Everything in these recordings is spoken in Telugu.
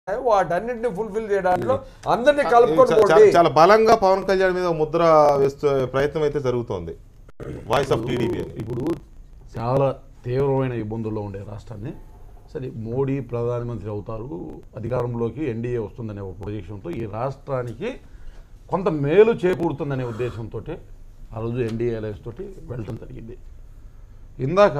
వాటన్నింటిని ఫుల్ఫిల్ చేయడానికి అందరినీ చా- కలుపుకొని చా- పోండి. చాలా బలంగా పవన్ కళ్యాణ్ మీద ముద్ర వేస్తే ప్రయత్నం అయితే జరుగుతోంది వాయిస్ ఆఫ్ టీడీపీ అని ఇప్పుడు చాలా తీవ్రమైన ఇబ్బందుల్లో ఉండే రాష్ట్రాన్ని సరే మోడీ ప్రధానమంత్రి అవుతారు అధికారంలోకి ఎన్డీఏ వస్తుందనే ఒక ప్రొజెక్షన్తో ఈ రాష్ట్రానికి కొంత మేలు చేకూరుతుందనే ఉద్దేశంతో ఆ రోజు ఎన్డీఏ అలయన్స్ తోటి వెళ్ళటం జరిగింది ఇందాక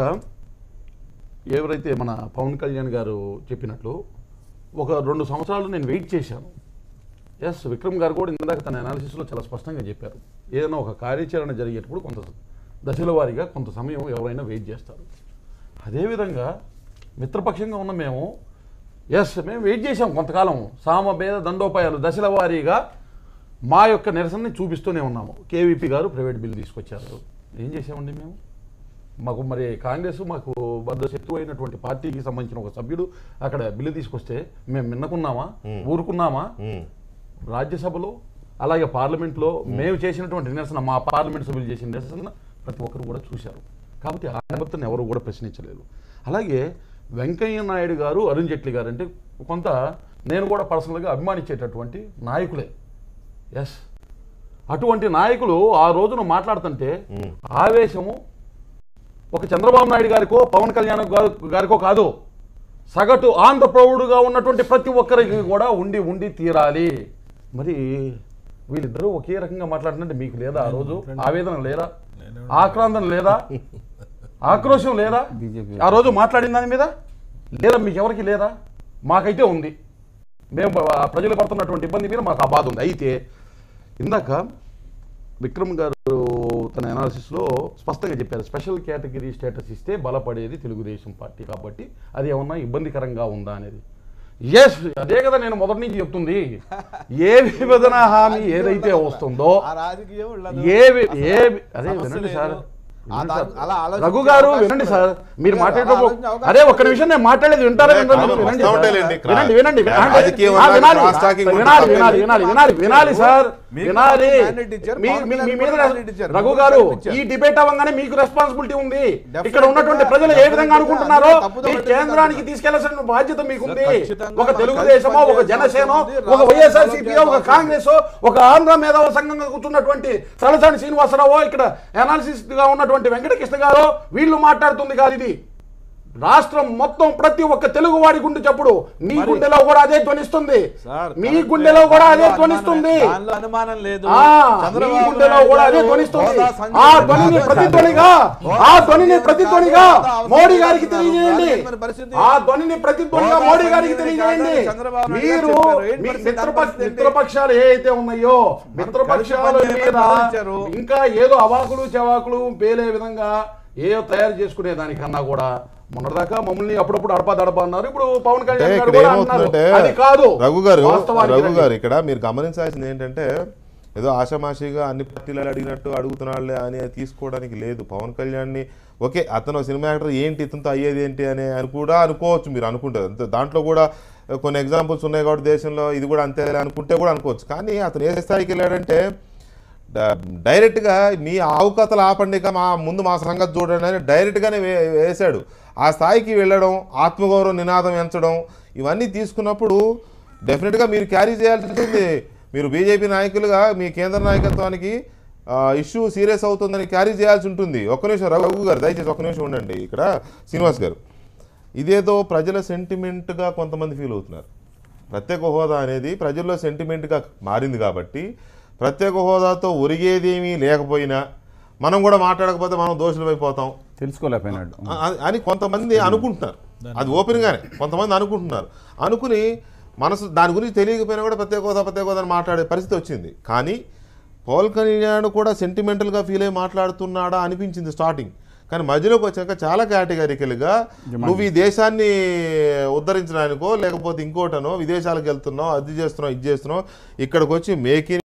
ఎవరైతే మన పవన్ కళ్యాణ్ గారు చెప్పినట్లు ఒక రెండు సంవత్సరాలు నేను వెయిట్ చేశాను ఎస్ విక్రమ్ గారు కూడా ఇందాక తన అనాలిసిస్లో చాలా స్పష్టంగా చెప్పారు ఏదైనా ఒక కార్యాచరణ జరిగేటప్పుడు కొంత దశల వారీగా కొంత సమయం ఎవరైనా వెయిట్ చేస్తారు అదేవిధంగా మిత్రపక్షంగా ఉన్న మేము ఎస్ మేము వెయిట్ చేసాం కొంతకాలం సామభేద దండోపాయాలు దశల వారీగా మా యొక్క నిరసనని చూపిస్తూనే ఉన్నాము కేవీపీ గారు ప్రైవేట్ బిల్ తీసుకొచ్చారు ఏం చేసామండి మేము మాకు మరి కాంగ్రెస్ మాకు వద్ద శత్రువు అయినటువంటి పార్టీకి సంబంధించిన ఒక సభ్యుడు అక్కడ బిల్లు తీసుకొస్తే మేము మిన్నకున్నామా ఊరుకున్నామా ఉమ్. రాజ్యసభలో అలాగే పార్లమెంట్లో మేము చేసినటువంటి నిరసన మా పార్లమెంట్ సభ్యులు చేసిన నిరసన ప్రతి ఒక్కరు కూడా చూశారు కాబట్టి ఆ నిబద్ధతను ఎవరు కూడా ప్రశ్నించలేదు అలాగే వెంకయ్య నాయుడు గారు అరుణ్ జైట్లీ గారు అంటే కొంత నేను కూడా పర్సనల్గా అభిమానించేటటువంటి నాయకులే ఎస్ అటువంటి నాయకులు ఆ రోజున మాట్లాడుతుంటే ఆవేశము ఒక చంద్రబాబు నాయుడు గారికో పవన్ కళ్యాణ్ గారు- గారికో కాదు సగటు ఆంధ్ర ప్రౌఢుగా ఉన్నటువంటి ప్రతి ఒక్కరికి కూడా ఉండి ఉండి తీరాలి మరి వీళ్ళిద్దరూ ఒకే రకంగా మాట్లాడుతుంటే మీకు లేదా ఆ రోజు ఆవేదన లేదా ఆక్రాందన లేదా ఆక్రోశం లేదా ఆ రోజు మాట్లాడిన దాని మీద లేదా మీకు ఎవరికి లేదా మాకైతే ఉంది మేము ఆ ప్రజలు పడుతున్నటువంటి ఇబ్బంది మీద మాకు ఆ బాధ ఉంది అయితే ఇందాక విక్రమ్ గారు తన అనాలిసిస్లో స్పష్టంగా చెప్పారు స్పెషల్ కేటగిరీ స్టేటస్ ఇస్తే బలపడేది తెలుగుదేశం పార్టీ కాబట్టి అది ఏమన్నా ఇబ్బందికరంగా ఉందా అనేది ఎస్ అదే కదా నేను మొదటి నుంచి చెప్తుంది ఏ విభజన హామీ ఏదైతే వస్తుందో ఆ రాజకీయం ఉండదు. ఏ వి- ఏ వి- అదే సమస్య వినండి లేదు. సార్ ఆ వినండి దా- సార్. అలా ఆలోచించే రఘు గారు అవకాశం వినండి లేదు. సార్ మీరు అలా మాట్లాడేటప్పుడు ఆలోచించే అవకాశం అదే ఒక్క నిమిషం నేను మాట్లాడేది వింటారా వినరా మీరు కాదు, వినండి వస్తా సార్. ఉంటాయిలేండి. వినండి వినండి వినండి. రాజకీయం ఆ, అన్నది వినాలి cross talking ఉంటుంది, వినాలి తప్పేం వినాలి లేదు. వినాలి వినాలి వినాలి సార్ మీకు వినాలి mandate ఇచ్చారు, మీ- పవన్ మీ- మీ కళ్యాణ్ మీద కూడా mandate ఇచ్చారు. రఘు మూడు గారు సార్లు ఇచ్చారు. ఈ డిబేట్ అవ్వగానే మీకు రెస్పాన్సిబిలిటీ ఉంది Definitely ఇక్కడ ఉన్నటువంటి గా, ప్రజలు ఏ విధంగా definitely గా అనుకుంటున్నారో తప్పుదో ఈ పట్టిందో కేంద్రానికి కాదు. తీసుకెళ్లాల్సిన బాధ్యత మీకుంది ఖచ్చితంగా ఒక మనం తెలుగుదేశమో కలిసి ఒక పనిచేయాల్సిన జనసేన అవసరం ఉంది. ఒక రాష్ట్రం వైఎస్ఆర్సీపీ ఒక డెవలప్ కాంగ్రెస్ ఒక ఆంధ్ర మేధావ సంఘంగా కూర్చున్నటువంటి తలసాని శ్రీనివాసరావు ఇక్కడ అనాలిసిస్ గా ఉన్నటువంటి వెంకటకృష్ణ గారు వీళ్ళు మాట్లాడుతుంది కాదు ఇది రాష్ట్రం మొత్తం ప్రతి ఒక్క తెలుగు వాడి గుండె చప్పుడు మీ గుండెలో కూడా అదే ధ్వనిస్తుంది సార్, మీ కరెక్టే. గుండెలో కూడా అదే దానిలో ధ్వనిస్తుంది అనుమానం- దానిలో అనుమానం లేదు ఆ, చంద్రబాబు మీ గుండెలో నాయుడు కూడా అదే గారు ధ్వనిస్తుంది హోదా సంజయ్ ఆ గారు ధ్వనిని కాదు. ప్రతిధ్వనిగా హోదా ఆ ధ్వనిని సంజయ్ ప్రతిధ్వనిగా గారు కాదు. మోడీ గారికి అవసరం తెలియజేయండి రాజకీయమైన పరిస్థితి. ఆ ధ్వనిని ప్రతిధ్వనిగా హోదా మోడీ గారికి సంజయ్ తెలియజేయండి గారు చంద్రబాబు నాయుడు గారు మీరు చెప్పారు. ఏంటి మీ పరిస్థితి? మిత్రపక్ష పరిస్థితి ఏంటి? మిత్రపక్షాలు ఏ అయితే ఉన్నాయో మిత్రపక్షాల కలిసి మీద పనిచేయమని ఇంకా ఏదో అవాకులు చెవాకులు పేలే విధంగా ఏ తయారు చేసుకునే దానికన్నా కూడా మొన్నటిదాకా మమ్మల్ని అప్పుడప్పుడు అడపా దడప అన్నారు ఇప్పుడు పవన్ అంటే కళ్యాణ్ గారు ఇక్కడ కూడా అంటున్నారు ఏమవుతుందంటే అది కాదు రఘు గారు వాస్తవానికి రఘు రండి. గారు ఇక్కడ మీరు గమనించాల్సింది ఏంటంటే ఏదో ఆషామాషిగా అన్ని పార్టీలు అడిగినట్టు అడుగుతున్నాడులే అని తీసుకోవడానికి లేదు పవన్ కళ్యాణ్ని ఓకే అతను సినిమా యాక్టర్ ఏంటి ఇతనితో అయ్యేది ఏంటి అని అని కూడా అనుకోవచ్చు మీరు అనుకుంటారు అంతే దాంట్లో కూడా కొన్ని ఎగ్జాంపుల్స్ ఉన్నాయి కాబట్టి దేశంలో ఇది కూడా అంతే అనుకుంటే కూడా అనుకోవచ్చు కానీ అతను ఏ స్థాయికి వెళ్ళాడంటే డ- డైరెక్ట్గా మీ ఆవుకతలు ఆపండి ఇక మా ముందు మా సంగతి చూడండి అని డైరెక్ట్గానే వే- వేశాడు ఆ స్థాయికి వెళ్ళడం ఆత్మగౌరవ నినాదం ఎంచడం ఇవన్నీ తీసుకున్నప్పుడు డెఫినెట్గా మీరు క్యారీ చేయాల్సి ఉంటుంది మీరు బీజేపీ నాయకులుగా మీ కేంద్ర నాయకత్వానికి ఇష్యూ సీరియస్ అవుతుందని క్యారీ చేయాల్సి ఉంటుంది ఒక్క నిమిషం రఘు గారు దయచేసి ఒక్క నిమిషం ఉండండి ఇక్కడ శ్రీనివాస్ గారు ఇదేదో ప్రజల సెంటిమెంట్గా కొంతమంది ఫీల్ అవుతున్నారు ప్రత్యేక హోదా అనేది ప్రజల్లో సెంటిమెంట్గా మారింది కాబట్టి ప్రత్యేక హోదాతో ఒరిగేదేమీ లేకపోయినా మనం కూడా మాట్లాడకపోతే మనం దోషులమైపోతాం తెలుసుకోలేకపోయినాడు అ- అ- అని కొంతమంది అనుకుంటున్నారు అది ఓపెన్గానే కొంతమంది అనుకుంటున్నారు అనుకుని మనసు దాని గురించి తెలియకపోయినా కూడా ప్రత్యేక హోదా ప్రత్యేక హోదా అని మాట్లాడే పరిస్థితి వచ్చింది కానీ పవన్ కళ్యాణ్ కూడా సెంటిమెంటల్గా ఫీల్ అయ్యి మాట్లాడుతున్నాడా అనిపించింది స్టార్టింగ్ కానీ మధ్యలోకి వచ్చాక చాలా కేటగిరికల్గా నువ్వు ఈ దేశాన్ని ఉద్ధరించడానికో లేకపోతే ఇంకోటనో విదేశాలకు వెళ్తున్నావు అది చేస్తున్నావు ఇది చేస్తున్నావు ఇక్కడికి వచ్చి మేక్ ఇన్